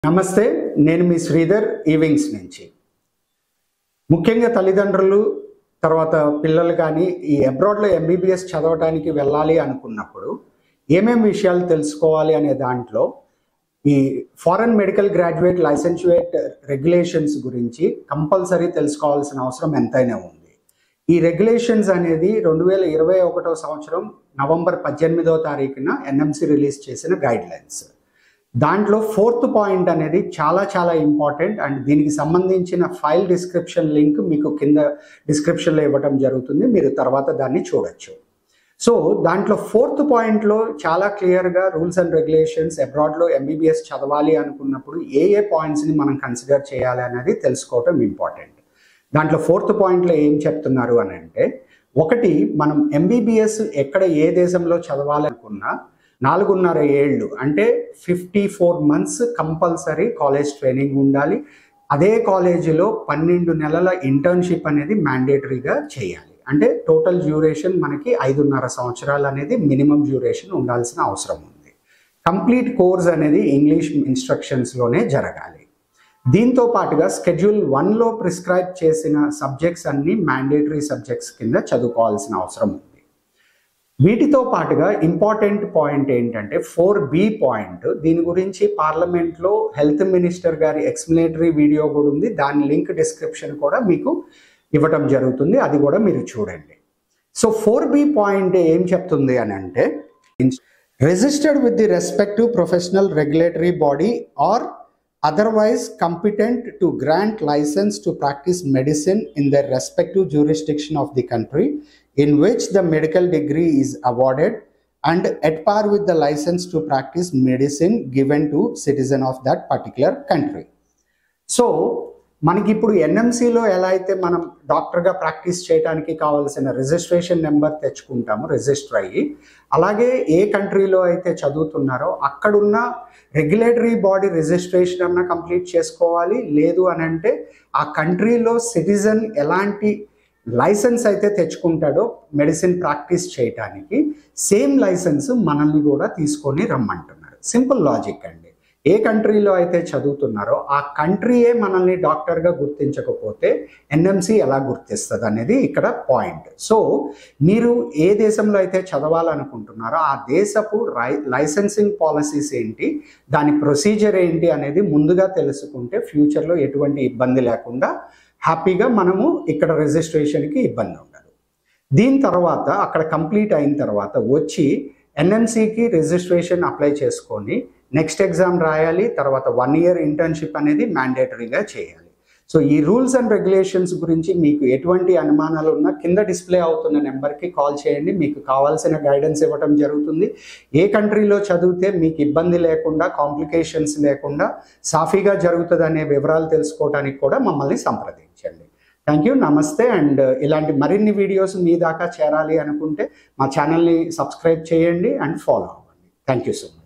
నమస్తే నేను మీ శ్రీధర్ ఈవింగ్స్ నుంచి ముఖ్యంగా తల్లిదండ్రులు తర్వాత పిల్లలు కానీ ఈ అబ్రాడ్లో ఎంబీబీఎస్ చదవడానికి వెళ్ళాలి అనుకున్నప్పుడు ఏమేమి విషయాలు తెలుసుకోవాలి అనే దాంట్లో ఈ foreign medical graduate licentiate regulations గురించి కంపల్సరీ తెలుసుకోవాల్సిన అవసరం ఎంతైనా ఉంది ఈ రెగ్యులేషన్స్ అనేది రెండు వేల ఇరవై ఒకటో సంవత్సరం నవంబర్ పద్దెనిమిదో తారీఖున ఎన్ఎంసి రిలీజ్ చేసిన గైడ్ లైన్స్ దాంట్లో ఫోర్త్ పాయింట్ అనేది చాలా చాలా ఇంపార్టెంట్ అండ్ దీనికి సంబంధించిన ఫైల్ డిస్క్రిప్షన్ లింక్ మీకు కింద డిస్క్రిప్షన్లో ఇవ్వడం జరుగుతుంది మీరు తర్వాత దాన్ని చూడొచ్చు సో దాంట్లో ఫోర్త్ పాయింట్లో చాలా క్లియర్గా రూల్స్ అండ్ రెగ్యులేషన్స్ అబ్రాడ్లో ఎంబీబీఎస్ చదవాలి అనుకున్నప్పుడు ఏ ఏ పాయింట్స్ని మనం కన్సిడర్ చేయాలి అనేది తెలుసుకోవటం ఇంపార్టెంట్ దాంట్లో ఫోర్త్ పాయింట్లో ఏం చెప్తున్నారు అని అంటే ఒకటి మనం ఎంబీబీఎస్ ఎక్కడ ఏ దేశంలో చదవాలనుకున్నా నాలుగున్నర ఏళ్ళు అంటే fifty four months compulsory college training ఉండాలి అదే కాలేజీలో పన్నెండు నెలల ఇంటర్న్షిప్ అనేది మ్యాండేటరీగా చేయాలి అంటే టోటల్ డ్యూరేషన్ మనకి ఐదున్నర సంవత్సరాలు అనేది మినిమం డ్యూరేషన్ ఉండాల్సిన అవసరం ఉంది కంప్లీట్ కోర్స్ అనేది ఇంగ్లీష్ ఇన్స్ట్రక్షన్స్లోనే జరగాలి దీంతో పాటుగా స్కెడ్యూల్ వన్లో ప్రిస్క్రైబ్ చేసిన సబ్జెక్ట్స్ అన్ని మ్యాండేటరీ సబ్జెక్ట్స్ కింద చదువుకోవాల్సిన అవసరం ఉంది వీటితో పాటుగా ఇంపార్టెంట్ పాయింట్ ఏంటంటే ఫోర్ బి పాయింట్ దీని గురించి పార్లమెంట్లో హెల్త్ మినిస్టర్ గారి ఎక్స్ప్లెనేటరీ వీడియో కూడా ఉంది దాని లింక్ డిస్క్రిప్షన్ కూడా మీకు ఇవ్వటం జరుగుతుంది అది కూడా మీరు చూడండి సో ఫోర్ బి పాయింట్ ఏం చెప్తుంది అని అంటే registered with the respective professional regulatory body or otherwise competent to grant license to practice medicine in their respective jurisdiction of the country in which the medical degree is awarded and at par with the license to practice medicine given to citizen of that particular country so మనకి ఇప్పుడు ఎన్ఎంసీలో ఎలా అయితే మనం డాక్టర్గా practice చేయడానికి కావాల్సిన registration number తెచ్చుకుంటాము register అయ్యి అలాగే ఏ కంట్రీలో అయితే చదువుతున్నారో అక్కడున్న రెగ్యులేటరీ బాడీ రిజిస్ట్రేషన్ అన్న కంప్లీట్ చేసుకోవాలి లేదు అని అంటే ఆ కంట్రీలో సిటిజన్ ఎలాంటి లైసెన్స్ అయితే తెచ్చుకుంటాడో మెడిసిన్ ప్రాక్టీస్ చేయటానికి సేమ్ లైసెన్స్ మనల్ని కూడా తీసుకొని రమ్మంటున్నారు సింపుల్ లాజిక్ అండి ఏ కంట్రీలో అయితే చదువుతున్నారో ఆ కంట్రీయే మనల్ని డాక్టర్గా గుర్తించకపోతే ఎన్ఎంసి ఎలా గుర్తిస్తుంది అనేది ఇక్కడ పాయింట్ సో మీరు ఏ దేశంలో అయితే చదవాలనుకుంటున్నారో ఆ దేశపు రై లైసెన్సింగ్ పాలసీస్ ఏంటి దాని ప్రొసీజర్ ఏంటి అనేది ముందుగా తెలుసుకుంటే ఫ్యూచర్లో ఎటువంటి ఇబ్బంది లేకుండా హ్యాపీగా మనము ఇక్కడ రిజిస్ట్రేషన్కి ఇబ్బంది ఉండదు దీని తర్వాత అక్కడ కంప్లీట్ అయిన తర్వాత వచ్చి ఎన్ఎంసికి రిజిస్ట్రేషన్ అప్లై చేసుకొని నెక్స్ట్ ఎగ్జామ్ రాయాలి తర్వాత వన్ ఇయర్ ఇంటర్న్షిప్ అనేది మ్యాండేటరీగా చేయాలి సో ఈ రూల్స్ అండ్ రెగ్యులేషన్స్ గురించి మీకు ఎటువంటి అనుమానాలు ఉన్నా కింద డిస్ప్లే అవుతున్న నెంబర్కి కాల్ చేయండి మీకు కావాల్సిన గైడెన్స్ ఇవ్వడం జరుగుతుంది ఏ కంట్రీలో చదివితే మీకు ఇబ్బంది లేకుండా కాంప్లికేషన్స్ లేకుండా సాఫీగా జరుగుతుంది అనే వివరాలు తెలుసుకోవడానికి కూడా మమ్మల్ని సంప్రదించండి థ్యాంక్ యూ నమస్తే అండ్ ఇలాంటి మరిన్ని వీడియోస్ మీ దాకా చేరాలి అనుకుంటే మా ఛానల్ని సబ్స్క్రైబ్ చేయండి అండ్ ఫాలో అవ్వండి థ్యాంక్ యూ సో మచ్